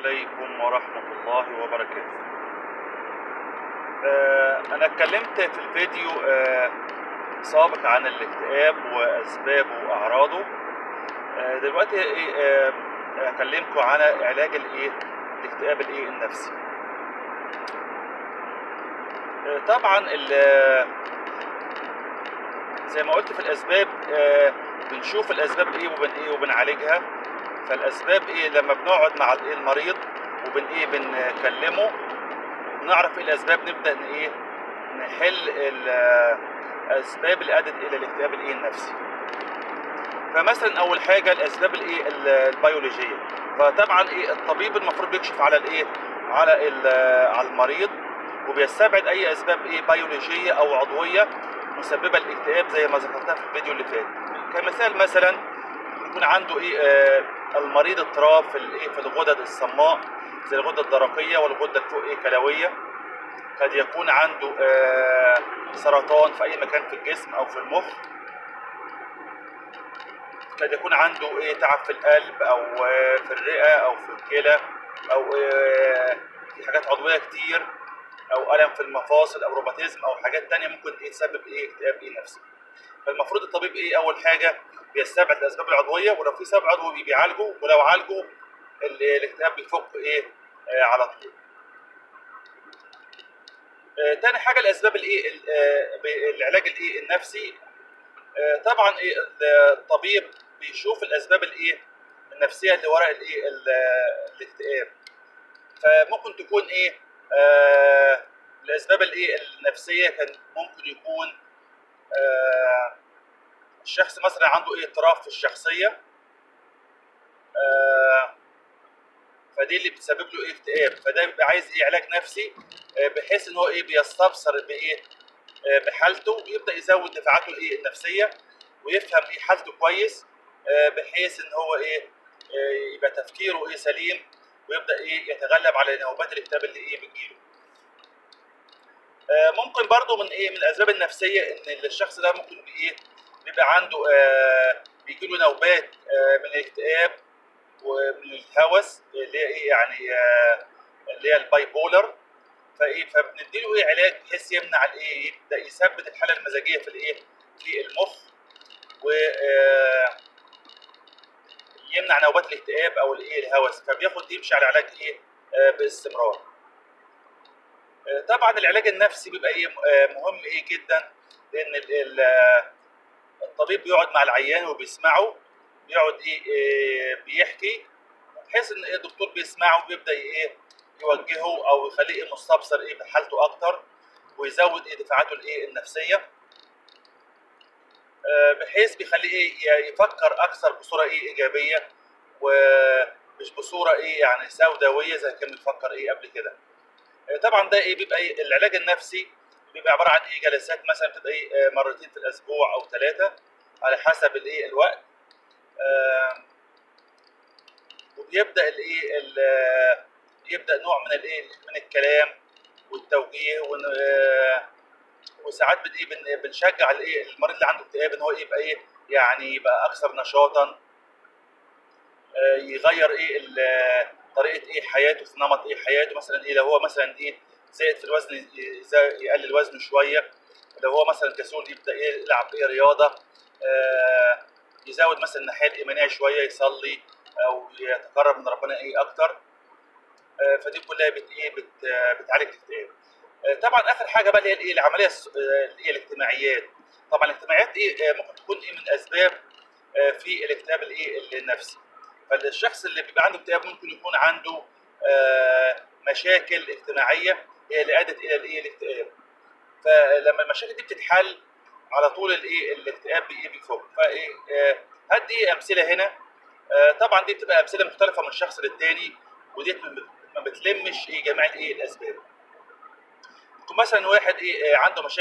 عليكم ورحمة الله وبركاته آه، أنا اتكلمت في الفيديو آه، سابق عن الاكتئاب وأسبابه وأعراضه آه، دلوقتي إيه، آه، أكلمكم عن علاج الإيه الاكتئاب الإيه النفسي آه، طبعا ال- زي ما قلت في الأسباب آه، بنشوف الأسباب إيه وبن إيه وبنعالجها فالاسباب ايه لما بنقعد مع الايه المريض وبن ايه بنكلمه نعرف ايه الاسباب نبدا ن- ايه نحل الاسباب اللي ادت الى الاكتئاب الايه النفسي فمثلا اول حاجه الاسباب الايه ال- البيولوجيه فطبعا ايه الطبيب المفروض بيكشف على الايه على ال- على المريض وبيستبعد اي اسباب ايه بيولوجيه او عضويه مسببه للاكتئاب زي ما ذكرتها في الفيديو اللي فات كمثال مثلا يكون عنده ايه آه المريض اضطراب في الايه في الغدد الصماء زي الغده الدرقيه والغده الفوق ايه كلويه قد يكون عنده آه سرطان في اي مكان في الجسم او في المخ قد يكون عنده ايه تعب في القلب او آه في الرئه او في الكلى او آه في حاجات عضويه كتير او الم في المفاصل او روماتيزم او حاجات تانية ممكن ايه تسبب ايه اكتئاب ايه نفسي فالمفروض الطبيب ايه اول حاجه بيستبعد الاسباب العضويه ولو في سبب عضوي بيعالجه ولو عالجه ال- الاكتئاب بيفك ايه آه على طول آه تاني حاجه الاسباب الايه ال- آه ب- العلاج الايه النفسي آه طبعا ايه ال- الطبيب بيشوف الاسباب الايه النفسيه اللي وراء الايه ال- الاكتئاب فممكن تكون ايه آه الاسباب الايه النفسيه كان ممكن يكون آه الشخص مثلا عنده ايه اضطراب في الشخصيه آه فدي اللي بتسبب له ايه اكتئاب فده بيبقى عايز ايه علاج نفسي آه بحيث ان هو ايه بيستبصر بايه آه بحالته ويبدا يزود دفاعاته الايه النفسيه ويفهم ايه حالته كويس آه بحيث ان هو ايه آه يبقى تفكيره ايه سليم ويبدا ايه يتغلب على نوبات الاكتئاب اللي ايه بتجيله آه ممكن برضو من ايه من الاسباب النفسيه ان الشخص ده ممكن ايه بيبقى عنده آه بيجي له نوبات آه من الاكتئاب ومن الهوس اللي هي ايه يعني آه اللي هي الباي بولر فايه فبنديله ايه علاج بحيث يمنع الايه يبدا يثبت الحاله المزاجيه في الايه في المخ و آه يمنع نوبات الاكتئاب او الايه الهوس فبياخد يمشي على علاج ايه آه باستمرار آه طبعا العلاج النفسي بيبقى ايه آه مهم ايه جدا لان ال- ال- آه، الطبيب بيقعد مع العيان وبيسمعه بيقعد ايه, إيه بيحكي بحيث ان إيه الدكتور بيسمعه وبيبدا ايه يوجهه او يخليه إيه مستبصر ايه بحالته اكتر ويزود ايه دفاعاته الايه النفسيه آه، بحيث بيخليه ايه ي- يفكر اكثر بصوره ايه ايجابيه ومش بصوره ايه يعني سوداويه زي كان بيفكر ايه قبل كده آه، طبعا ده ايه بيبقى إيه العلاج النفسي بيبقى عباره عن ايه جلسات مثلا بتبقى ايه آه، مرتين في الاسبوع او ثلاثه على حسب الايه الوقت آم، وبيبدا الايه ال- يبدا نوع من الايه من الكلام والتوجيه ون- آه، وساعات بن ايه بن- بنشجع الايه المريض اللي عنده اكتئاب ان هو يبقى ايه يعني يبقى اكثر نشاطا آه، يغير ايه ال- طريقه ايه حياته في نمط ايه حياته مثلا ايه لو هو مثلا ايه زائد في الوزن ي- ي- يقلل وزنه شويه لو هو مثلا كسول يبدا ايه يلعب ايه رياضه آه، يزود مثلا الناحيه الايمانيه شويه يصلي او يتقرب من ربنا ايه اكتر آه، فدي كلها بت ايه بت آه، بتعالج الاكتئاب آه، طبعا اخر حاجه بقى اللي هي الايه العمليه الس- آه، اللي هي الاجتماعيات طبعا الاجتماعيات ايه آه، ممكن تكون ايه من اسباب آه، في الاكتئاب الايه النفسي فالشخص اللي بيبقى عنده اكتئاب ممكن يكون عنده آه، مشاكل اجتماعيه هي اللي ادت الى الايه الاكتئاب فلما المشاكل دي بتتحل على طول الايه الاكتئاب بايه بيفك فايه آه، هدي امثله هنا آه، طبعا دي بتبقى امثله مختلفه من شخص للتاني وديت ما ما بتلمش ايه جميع الايه الاسباب يكون مثلا واحد ايه آه، عنده مشاكل